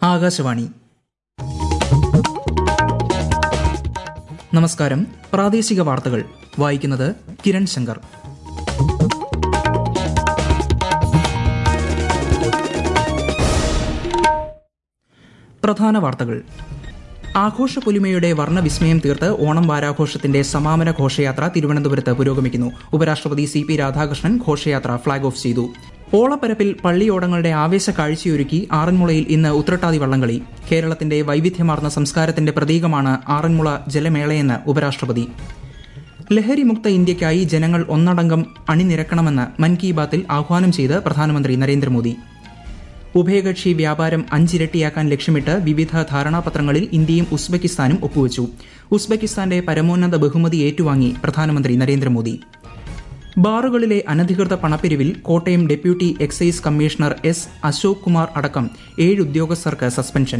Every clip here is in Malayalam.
ആകാശവാണി നമസ്കാരം പ്രാദേശിക വാർത്തകൾ വായിക്കുന്നത് കിരൺ ശങ്കർ പ്രധാന വാർത്തകൾ ആഘോഷ പൊലിമയുടെ വർണ്ണവിസ്മയം തീർത്ത് ഓണം വാരാഘോഷത്തിന്റെ സമാപന ഘോഷയാത്ര തിരുവനന്തപുരത്ത് പുരോഗമിക്കുന്നു ഉപരാഷ്ട്രപതി സി പി രാധാകൃഷ്ണൻ ഘോഷയാത്ര ഫ്ളാഗ് ഓഫ് ചെയ്തു ഓളപ്പരപ്പിൽ പള്ളിയോടങ്ങളുടെ ആവേശ കാഴ്ചയൊരുക്കി ആറന്മുളയിൽ ഇന്ന് ഉത്രട്ടാതി വള്ളംകളി കേരളത്തിന്റെ വൈവിധ്യമാർന്ന സംസ്കാരത്തിന്റെ പ്രതീകമാണ് ആറന്മുള ജലമേളയെന്ന് ഉപരാഷ്ട്രപതി ലഹരിമുക്ത ഇന്ത്യയ്ക്കായി ജനങ്ങൾ ഒന്നടങ്കം അണിനിരക്കണമെന്ന് മൻ കി ബാത്തിൽ ആഹ്വാനം ചെയ്ത് പ്രധാനമന്ത്രി നരേന്ദ്രമോദി ഉഭയകക്ഷി വ്യാപാരം അഞ്ചിരട്ടിയാക്കാൻ ലക്ഷ്യമിട്ട് വിവിധ ധാരണാപത്രങ്ങളിൽ ഇന്ത്യയും ഉസ്ബെക്കിസ്ഥാനും ഒപ്പുവച്ചു ഉസ്ബെക്കിസ്ഥാന്റെ പരമോന്നത ബഹുമതി ഏറ്റുവാങ്ങി പ്രധാനമന്ത്രി നരേന്ദ്രമോദി ബാറുകളിലെ അനധികൃത പണപ്പിരിവിൽ Kottayam deputy excise commissioner S Ashok Kumar അടക്കം ഏഴ് ഉദ്യോഗസ്ഥർക്ക് സസ്പെൻഷൻ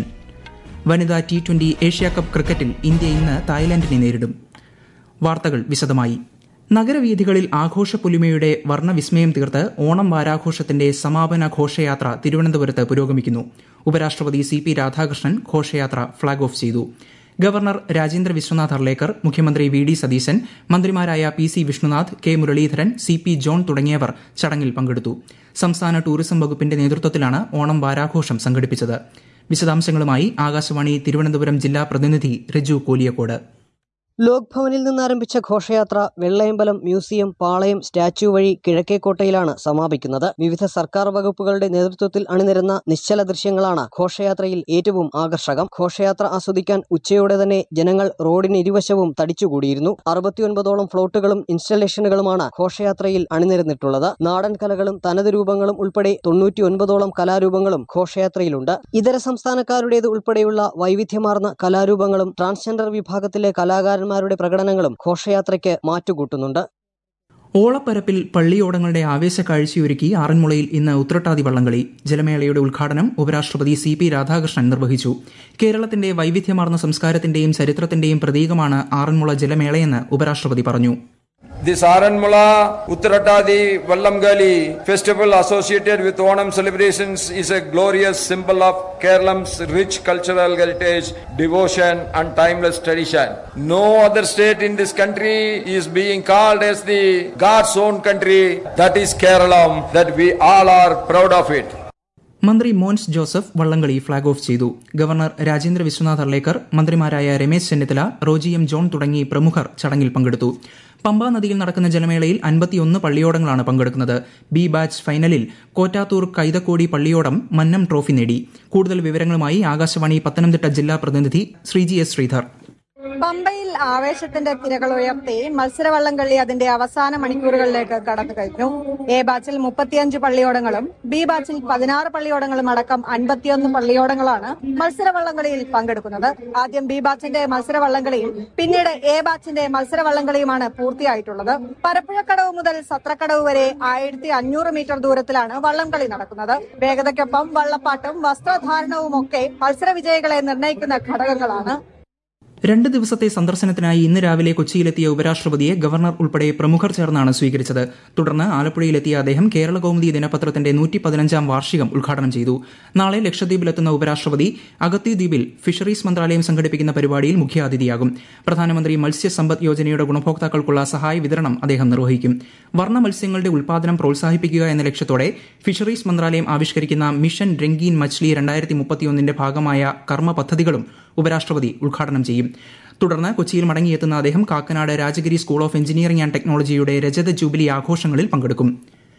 വനിതാ ടി ട്വന്റി ഏഷ്യാകപ്പ് ക്രിക്കറ്റിൽ ഇന്ത്യ ഇന്ന് തായ്ലാന്റിനെ നേരിടും വാർത്തകൾ വിശദമായി നഗരവീഥികളിൽ ആഘോഷപ്പൊലിമയുടെ വർണ്ണവിസ്മയം തീർത്ത് ഓണം വാരാഘോഷത്തിന്റെ സമാപന ഘോഷയാത്ര തിരുവനന്തപുരത്ത് പുരോഗമിക്കുന്നു ഉപരാഷ്ട്രപതി സി പി രാധാകൃഷ്ണൻ ഘോഷയാത്ര ഫ്ളാഗ് ഓഫ് ചെയ്തു ഗവർണർ രാജേന്ദ്ര വിശ്വനാഥ് അർലേക്കർ മുഖ്യമന്ത്രി വി ഡി സതീശൻ മന്ത്രിമാരായ P C Vishnunath K Muraleedharan C P John തുടങ്ങിയവർ ചടങ്ങിൽ പങ്കെടുത്തു സംസ്ഥാന ടൂറിസം വകുപ്പിന്റെ നേതൃത്വത്തിലാണ് ഓണം വാരാഘോഷം സംഘടിപ്പിച്ചത് വിശദാംശങ്ങളുമായി ആകാശവാണി തിരുവനന്തപുരം ജില്ലാ പ്രതിനിധി രജു കോലിയക്കോട് ലോക് ഭവനിൽ നിന്ന് ആരംഭിച്ച ഘോഷയാത്ര വെള്ളയമ്പലം മ്യൂസിയം പാളയം സ്റ്റാച്യു വഴി കിഴക്കേക്കോട്ടയിലാണ് സമാപിക്കുന്നത് വിവിധ സർക്കാർ വകുപ്പുകളുടെ നേതൃത്വത്തിൽ അണിനിരുന്ന നിശ്ചല ദൃശ്യങ്ങളാണ് ഘോഷയാത്രയിൽ ഏറ്റവും ആകർഷകം ഘോഷയാത്ര ആസ്വദിക്കാൻ ഉച്ചയോടെ തന്നെ ജനങ്ങൾ റോഡിന് ഇരുവശവും തടിച്ചുകൂടിയിരുന്നു അറുപത്തിയൊൻപതോളം ഫ്ലോട്ടുകളും ഇൻസ്റ്റലേഷനുകളുമാണ് ഘോഷയാത്രയിൽ അണിനിരന്നിട്ടുള്ളത് നാടൻ കലകളും തനത് രൂപങ്ങളും ഉൾപ്പെടെ തൊണ്ണൂറ്റിയൊൻപതോളം കലാരൂപങ്ങളും ഘോഷയാത്രയിലുണ്ട് ഇതര സംസ്ഥാനക്കാരുടേത് ഉൾപ്പെടെയുള്ള വൈവിധ്യമാർന്ന കലാരൂപങ്ങളും ട്രാൻസ്ജെൻഡർ വിഭാഗത്തിലെ കലാകാരൻ കലാകാരന്മാരുടെ പ്രകടനങ്ങളും ഘോഷയാത്രയ്ക്ക് മാറ്റുകൂട്ടുന്നുണ്ട് ഓളപ്പരപ്പിൽ പള്ളിയോടങ്ങളുടെ ആവേശ കാഴ്ചയൊരുക്കി ആറന്മുളയിൽ ഇന്ന് ഉത്രട്ടാതി വള്ളംകളി ജലമേളയുടെ ഉദ്ഘാടനം ഉപരാഷ്ട്രപതി സി പി രാധാകൃഷ്ണൻ നിർവഹിച്ചു കേരളത്തിന്റെ വൈവിധ്യമാർന്ന സംസ്കാരത്തിന്റെയും ചരിത്രത്തിന്റെയും പ്രതീകമാണ് ആറന്മുള ജലമേളയെന്ന് ഉപരാഷ്ട്രപതി പറഞ്ഞു This Aranmula Uttaratadi Vallamgali festival associated with Onam celebrations is a glorious symbol of Kerala's rich cultural heritage, devotion and timeless tradition. No other state in this country is being called as the God's own country. That is Kerala, that we all are proud of it. മന്ത്രി മോൻസ് ജോസഫ് വള്ളംകളി ഫ്ളാഗ് ഓഫ് ചെയ്തു ഗവർണർ രാജേന്ദ്ര വിശ്വനാഥ് അർലേക്കർ മന്ത്രിമാരായ രമേശ് ചെന്നിത്തല റോജി എം ജോൺ തുടങ്ങി പ്രമുഖർ ചടങ്ങിൽ പങ്കെടുത്തു പമ്പാ നദിയിൽ നടക്കുന്ന ജലമേളയിൽ അൻപത്തിയൊന്ന് പള്ളിയോടങ്ങളാണ് പങ്കെടുക്കുന്നത് ബി ബാച്ച് ഫൈനലിൽ കോറ്റാത്തൂർ കൈതക്കോടി പള്ളിയോടം മന്നം ട്രോഫി നേടി കൂടുതൽ വിവരങ്ങളുമായി ആകാശവാണി പത്തനംതിട്ട ജില്ലാ പ്രതിനിധി ശ്രീജി എസ് ശ്രീധർ പമ്പയിൽ ആവേശത്തിന്റെ തിരകൾ ഉയർത്തി മത്സരവള്ളംകളി അതിന്റെ അവസാന മണിക്കൂറുകളിലേക്ക് കടന്നു കഴിഞ്ഞു എ ബാച്ചിൽ മുപ്പത്തിയഞ്ച് പള്ളിയോടങ്ങളും ബി ബാച്ചിൽ പതിനാറ് പള്ളിയോടങ്ങളും അടക്കം അൻപത്തിയൊന്ന് പള്ളിയോടങ്ങളാണ് മത്സരവള്ളംകളിയിൽ പങ്കെടുക്കുന്നത് ആദ്യം ബി ബാച്ചിന്റെ മത്സരവള്ളംകളിയും പിന്നീട് എ ബാച്ചിന്റെ മത്സരവള്ളംകളിയുമാണ് പൂർത്തിയായിട്ടുള്ളത് പരപ്പുഴക്കടവ് മുതൽ സത്രക്കടവ് വരെ ആയിരത്തി അഞ്ഞൂറ് മീറ്റർ ദൂരത്തിലാണ് വള്ളംകളി നടക്കുന്നത് വേഗതയ്ക്കൊപ്പം വള്ളപ്പാട്ടും വസ്ത്രധാരണവും ഒക്കെ മത്സര വിജയികളെ നിർണ്ണയിക്കുന്ന ഘടകങ്ങളാണ് രണ്ട് ദിവസത്തെ സന്ദർശനത്തിനായി ഇന്ന് രാവിലെ കൊച്ചിയിലെത്തിയ ഉപരാഷ്ട്രപതിയെ ഗവർണർ ഉൾപ്പെടെ പ്രമുഖർ ചേർന്നാണ് സ്വീകരിച്ചത് തുടർന്ന് ആലപ്പുഴയിലെത്തിയ അദ്ദേഹം കേരള കൗമുദി ദിനപത്രത്തിന്റെ നൂറ്റി പതിനഞ്ചാം വാർഷികം ഉദ്ഘാടനം ചെയ്തു നാളെ ലക്ഷദ്വീപിലെത്തുന്ന ഉപരാഷ്ട്രപതി അഗത്തി ദ്വീപിൽ ഫിഷറീസ് മന്ത്രാലയം സംഘടിപ്പിക്കുന്ന പരിപാടിയിൽ മുഖ്യാതിഥിയാകും പ്രധാനമന്ത്രി മത്സ്യസമ്പദ് യോജനയുടെ ഗുണഭോക്താക്കൾക്കുള്ള സഹായ വിതരണം അദ്ദേഹം നിർവഹിക്കും വർണ്ണ മത്സ്യങ്ങളുടെ ഉൽപാദനം പ്രോത്സാഹിപ്പിക്കുക എന്ന ലക്ഷ്യത്തോടെ ഫിഷറീസ് മന്ത്രാലയം ആവിഷ്കരിക്കുന്ന മിഷൻ രംഗീൻ മച്ച്ലി രണ്ടായിരത്തി മുപ്പത്തിയൊന്നിന്റെ ഭാഗമായ കർമ്മ പദ്ധതികളും ഉപരാഷ്ട്രപതി ഉദ്ഘാടനം ചെയ്യും തുടർന്ന് കൊച്ചിയിൽ മടങ്ങിയെത്തുന്ന അദ്ദേഹം Kakkanad Rajagiri school of engineering and ടെക്നോളജിയുടെ രജത ജൂബിലി ആഘോഷങ്ങളിൽ പങ്കെടുക്കും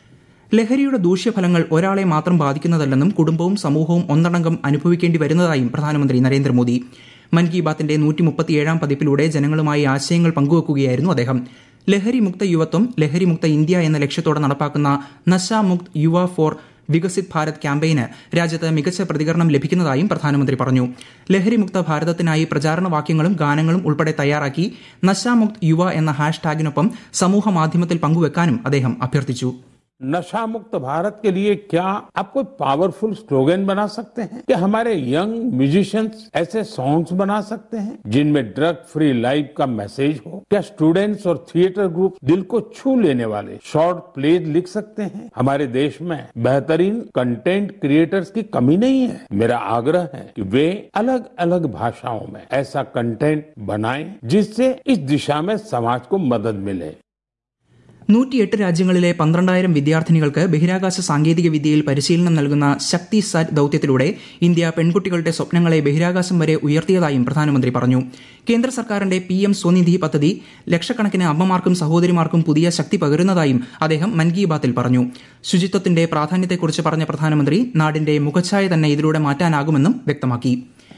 ലഹരിയുടെ ദൂഷ്യഫലങ്ങൾ ഒരാളെ മാത്രം ബാധിക്കുന്നതല്ലെന്നും കുടുംബവും സമൂഹവും ഒന്നടങ്കം അനുഭവിക്കേണ്ടി വരുന്നതായും പ്രധാനമന്ത്രി നരേന്ദ്രമോദി മൻ കി ബാത്തിന്റെ നൂറ്റി മുപ്പത്തിയേഴാം പതിപ്പിലൂടെ ജനങ്ങളുമായി ആശയങ്ങൾ പങ്കുവെക്കുകയായിരുന്നു അദ്ദേഹം ലഹരിമുക്ത യുവത്വം ലഹരിമുക്ത ഇന്ത്യ എന്ന ലക്ഷ്യത്തോടെ നടപ്പാക്കുന്ന നശാമുക്ത് യുവ ഫോർ വികസിത് ഭാരത് ക്യാമ്പയിന് രാജ്യത്ത് മികച്ച പ്രതികരണം ലഭിക്കുന്നതായും പ്രധാനമന്ത്രി പറഞ്ഞു ലഹരിമുക്ത ഭാരതത്തിനായി പ്രചാരണ വാക്യങ്ങളും ഗാനങ്ങളും ഉൾപ്പെടെ തയ്യാറാക്കി നശാമുക്ത് യുവ എന്ന ഹാഷ്ടാഗിനൊപ്പം സമൂഹ മാധ്യമത്തിൽ പങ്കുവെക്കാനും അദ്ദേഹം അഭ്യർത്ഥിച്ചു नशा मुक्त भारत के लिए क्या आप कोई पावरफुल स्लोगन बना सकते हैं क्या हमारे यंग म्यूजिशियंस ऐसे सॉन्ग्स बना सकते हैं जिनमें ड्रग फ्री लाइफ का मैसेज हो क्या स्टूडेंट्स और थिएटर ग्रुप दिल को छू लेने वाले शॉर्ट प्लेज लिख सकते हैं हमारे देश में बेहतरीन कंटेंट क्रिएटर्स की कमी नहीं है मेरा आग्रह है कि वे अलग अलग भाषाओं में ऐसा कंटेंट बनाएं जिससे इस दिशा में समाज को मदद मिले നൂറ്റിയെട്ട് രാജ്യങ്ങളിലെ പന്ത്രണ്ടായിരം വിദ്യാർത്ഥിനികൾക്ക് ബഹിരാകാശ സാങ്കേതിക വിദ്യയിൽ പരിശീലനം നൽകുന്ന ശക്തി സാറ്റ് ദൌത്യത്തിലൂടെ ഇന്ത്യ പെൺകുട്ടികളുടെ സ്വപ്നങ്ങളെ ബഹിരാകാശം വരെ ഉയർത്തിയതായും പ്രധാനമന്ത്രി പറഞ്ഞു കേന്ദ്ര സർക്കാരിന്റെ പി എം സ്വനിധി പദ്ധതി ലക്ഷക്കണക്കിന് അമ്മമാർക്കും സഹോദരിമാർക്കും പുതിയ ശക്തി പകരുന്നതായും അദ്ദേഹം മൻ കി ബാത്തിൽ പറഞ്ഞു ശുചിത്വത്തിന്റെ പ്രാധാന്യത്തെക്കുറിച്ച് പറഞ്ഞ പ്രധാനമന്ത്രി നാടിന്റെ മുഖച്ഛായ തന്നെ ഇതിലൂടെ മാറ്റാനാകുമെന്നും വ്യക്തമാക്കി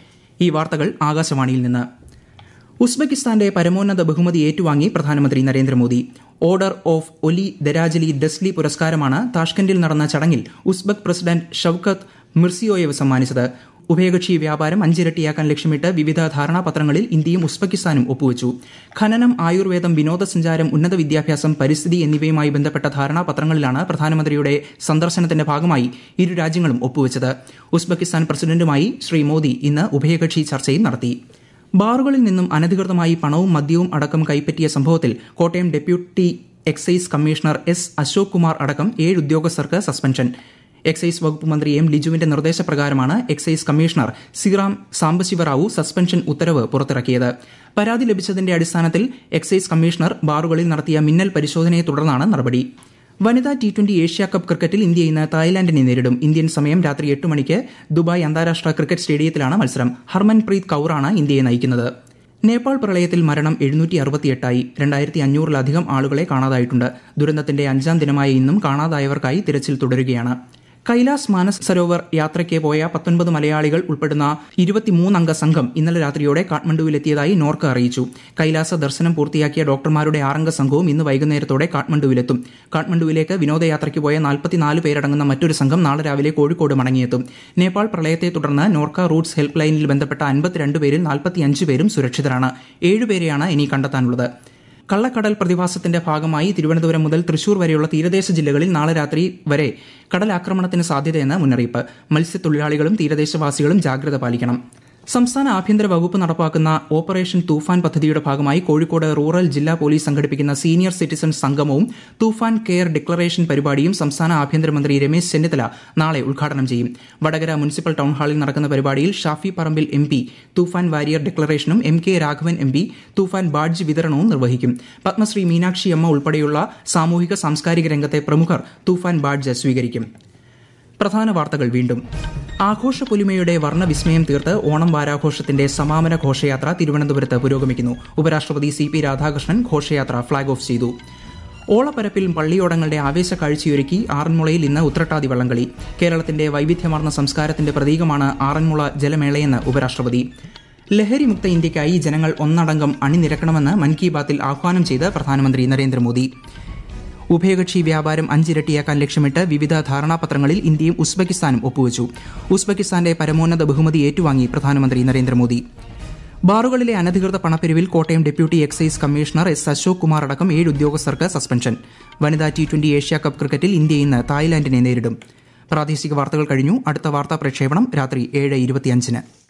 ഈ വാർത്തകൾ ആകാശവാണിയിൽ നിന്ന് ഉസ്ബെക്കിസ്ഥാന്റെ പരമോന്നത ബഹുമതി ഏറ്റുവാങ്ങി പ്രധാനമന്ത്രി Narendra Modi order of Oliy Darajali Dustlik പുരസ്കാരമാണ് താഷ്കന്റിൽ നടന്ന ചടങ്ങിൽ ഉസ്ബെക് പ്രസിഡന്റ് ഷൌക്കത്ത് മിർസിയോയേവ് സമ്മാനിച്ചത് ഉഭയകക്ഷി വ്യാപാരം അഞ്ചിരട്ടിയാക്കാൻ ലക്ഷ്യമിട്ട് വിവിധ ധാരണാപത്രങ്ങളിൽ ഇന്ത്യയും ഉസ്ബെക്കിസ്ഥാനും ഒപ്പുവച്ചു ഖനനം ആയുർവേദം വിനോദസഞ്ചാരം ഉന്നത വിദ്യാഭ്യാസം പരിസ്ഥിതി എന്നിവയുമായി ബന്ധപ്പെട്ട ധാരണാപത്രങ്ങളിലാണ് പ്രധാനമന്ത്രിയുടെ സന്ദർശനത്തിന്റെ ഭാഗമായി ഇരു രാജ്യങ്ങളും ഒപ്പുവച്ചത് ഉസ്ബെക്കിസ്ഥാൻ പ്രസിഡന്റുമായി ശ്രീ മോദി ഇന്ന് ഉഭയകക്ഷി ചർച്ചയും നടത്തി ബാറുകളിൽ നിന്നും അനധികൃതമായി പണവും മദ്യവും അടക്കം കൈപ്പറ്റിയ സംഭവത്തിൽ Kottayam deputy excise commissioner S Ashok Kumar അടക്കം ഏഴ് ഉദ്യോഗസ്ഥർക്ക് സസ്പെൻഷൻ എക്സൈസ് വകുപ്പ് മന്ത്രി എം ലിജുവിന്റെ നിർദ്ദേശപ്രകാരമാണ് excise commissioner Sriram Sambasiva Rao suspension ഉത്തരവ് പുറത്തിറക്കിയത് പരാതി ലഭിച്ചതിന്റെ അടിസ്ഥാനത്തിൽ എക്സൈസ് കമ്മീഷണർ ബാറുകളിൽ നടത്തിയ മിന്നൽ പരിശോധനയെ തുടർന്നാണ് നടപടി വനിതാ ടി ട്വന്റി ഏഷ്യ കപ്പ് ക്രിക്കറ്റിൽ ഇന്ത്യ ഇന്ന് തായ്ലാന്റിനെ നേരിടും ഇന്ത്യൻ സമയം രാത്രി എട്ട് മണിക്ക് ദുബായ് അന്താരാഷ്ട്ര ക്രിക്കറ്റ് സ്റ്റേഡിയത്തിലാണ് മത്സരം ഹർമൻപ്രീത് കൌറാണ് ഇന്ത്യയെ നയിക്കുന്നത് നേപ്പാൾ പ്രളയത്തിൽ മരണം എഴുന്നൂറ്റി അറുപത്തിയെട്ടായി രണ്ടായിരത്തി അഞ്ഞൂറിലധികം ആളുകളെ കാണാതായിട്ടുണ്ട് ദുരന്തത്തിന്റെ അഞ്ചാം ദിനമായ ഇന്നും കാണാതായവർക്കായി തിരച്ചിൽ തുടരുകയാണ് കൈലാസ് മാനസ് സരോവർ യാത്രയ്ക്ക് പോയ പത്തൊൻപത് മലയാളികൾ ഉൾപ്പെടുന്ന ഇരുപത്തിമൂന്നംഗ സംഘം ഇന്നലെ രാത്രിയോടെ കാഠ്മണ്ഡുവിലെത്തിയതായി നോർക്ക അറിയിച്ചു കൈലാസ ദർശനം പൂർത്തിയാക്കിയ ഡോക്ടർമാരുടെ ആറംഗ സംഘവും ഇന്ന് വൈകുന്നേരത്തോടെ കാഠ്മണ്ഡുവിലെത്തും കാഠ്മണ്ഡുവിലേക്ക് വിനോദയാത്രയ്ക്ക് പോയ നാൽപ്പത്തിനാല് പേരടങ്ങുന്ന മറ്റൊരു സംഘം നാളെ രാവിലെ കോഴിക്കോട് മടങ്ങിയെത്തും നേപ്പാൾ പ്രളയത്തെ തുടർന്ന് നോർക്ക റൂട്ട്സ് ഹെൽപ്പ് ലൈനിൽ ബന്ധപ്പെട്ട അൻപത്തിരണ്ട് പേരിൽ നാൽപ്പത്തിയഞ്ച് പേരും സുരക്ഷിതരാണ് ഏഴുപേരെയാണ് ഇനി കണ്ടെത്താനുള്ളത് കള്ളക്കടൽ പ്രതിഭാസത്തിന്റെ ഭാഗമായി തിരുവനന്തപുരം മുതൽ തൃശൂർ വരെയുള്ള തീരദേശ ജില്ലകളിൽ നാളെ രാത്രി വരെ കടലാക്രമണത്തിന് സാധ്യതയെന്ന് മുന്നറിയിപ്പ് മത്സ്യത്തൊഴിലാളികളും തീരദേശവാസികളും ജാഗ്രത പാലിക്കണം സംസ്ഥാന ആഭ്യന്തര വകുപ്പ് നടപ്പാക്കുന്ന ഓപ്പറേഷൻ തൂഫാൻ പദ്ധതിയുടെ ഭാഗമായി കോഴിക്കോട് റൂറൽ ജില്ലാ പോലീസ് സംഘടിപ്പിക്കുന്ന സീനിയർ സിറ്റിസൺ സംഗമവും തൂഫാൻ കെയർ ഡിക്ലറേഷൻ പരിപാടിയും സംസ്ഥാന ആഭ്യന്തരമന്ത്രി രമേശ് ചെന്നിത്തല നാളെ ഉദ്ഘാടനം ചെയ്യും വടകര മുനിസിപ്പൽ ടൌൺ ഹാളിൽ നടക്കുന്ന പരിപാടിയിൽ Shafi Parambil M P Toofan warrior ഡിക്ലറേഷനും M K Raghavan M P Toofan badge വിതരണവും നിർവഹിക്കും പത്മശ്രീ മീനാക്ഷി അമ്മ ഉൾപ്പെടെയുള്ള സാമൂഹിക സാംസ്കാരിക രംഗത്തെ പ്രമുഖർ തൂഫാൻ ബാഡ്ജ് സ്വീകരിക്കും പ്രധാന വാർത്തകൾ വീണ്ടും ആഘോഷ പൊലിമയുടെ വർണ്ണവിസ്മയം തീർത്ത് ഓണം വാരാഘോഷത്തിന്റെ സമാപന ഘോഷയാത്ര തിരുവനന്തപുരത്ത് പുരോഗമിക്കുന്നു ഉപരാഷ്ട്രപതി സി പി രാധാകൃഷ്ണൻ ഘോഷയാത്ര ഫ്ളാഗ് ഓഫ് ചെയ്തു ഓളപ്പരപ്പിൽ പള്ളിയോടങ്ങളുടെ ആവേശ കാഴ്ചയൊരുക്കി ആറന്മുളയിൽ ഇന്ന് ഉത്രട്ടാതി വള്ളംകളി കേരളത്തിന്റെ വൈവിധ്യമാർന്ന സംസ്കാരത്തിന്റെ പ്രതീകമാണ് ആറന്മുള ജലമേളയെന്ന് ഉപരാഷ്ട്രപതി ലഹരിമുക്ത ഇന്ത്യയ്ക്കായി ജനങ്ങൾ ഒന്നടങ്കം അണിനിരക്കണമെന്ന് മൻ കി ബാത്തിൽ ആഹ്വാനം ചെയ്ത് പ്രധാനമന്ത്രി നരേന്ദ്രമോദി ഉഭയകക്ഷി വ്യാപാരം അഞ്ചിരട്ടിയാക്കാൻ ലക്ഷ്യമിട്ട് വിവിധ ധാരണാപത്രങ്ങളിൽ ഇന്ത്യയും ഉസ്ബെക്കിസ്ഥാനും ഒപ്പുവച്ചു ഉസ്ബെക്കിസ്ഥാന്റെ പരമോന്നത ബഹുമതി ഏറ്റുവാങ്ങി പ്രധാനമന്ത്രി നരേന്ദ്രമോദി ബാറുകളിലെ അനധികൃത പണപ്പിരിവിൽ Kottayam deputy excise commissioner S Ashok Kumar അടക്കം ഏഴ് ഉദ്യോഗസ്ഥർക്ക് സസ്പെൻഷൻ വനിതാ ടി ട്വന്റി ഏഷ്യ കപ്പ് ക്രിക്കറ്റിൽ ഇന്ത്യ ഇന്ന് തായ്ലാന്റിനെ നേരിടും പ്രാദേശിക വാർത്തകൾ കഴിഞ്ഞു അടുത്ത വാർത്താ പ്രക്ഷേപണം രാത്രി ഏഴ് ഇരുപത്തിയഞ്ചിന്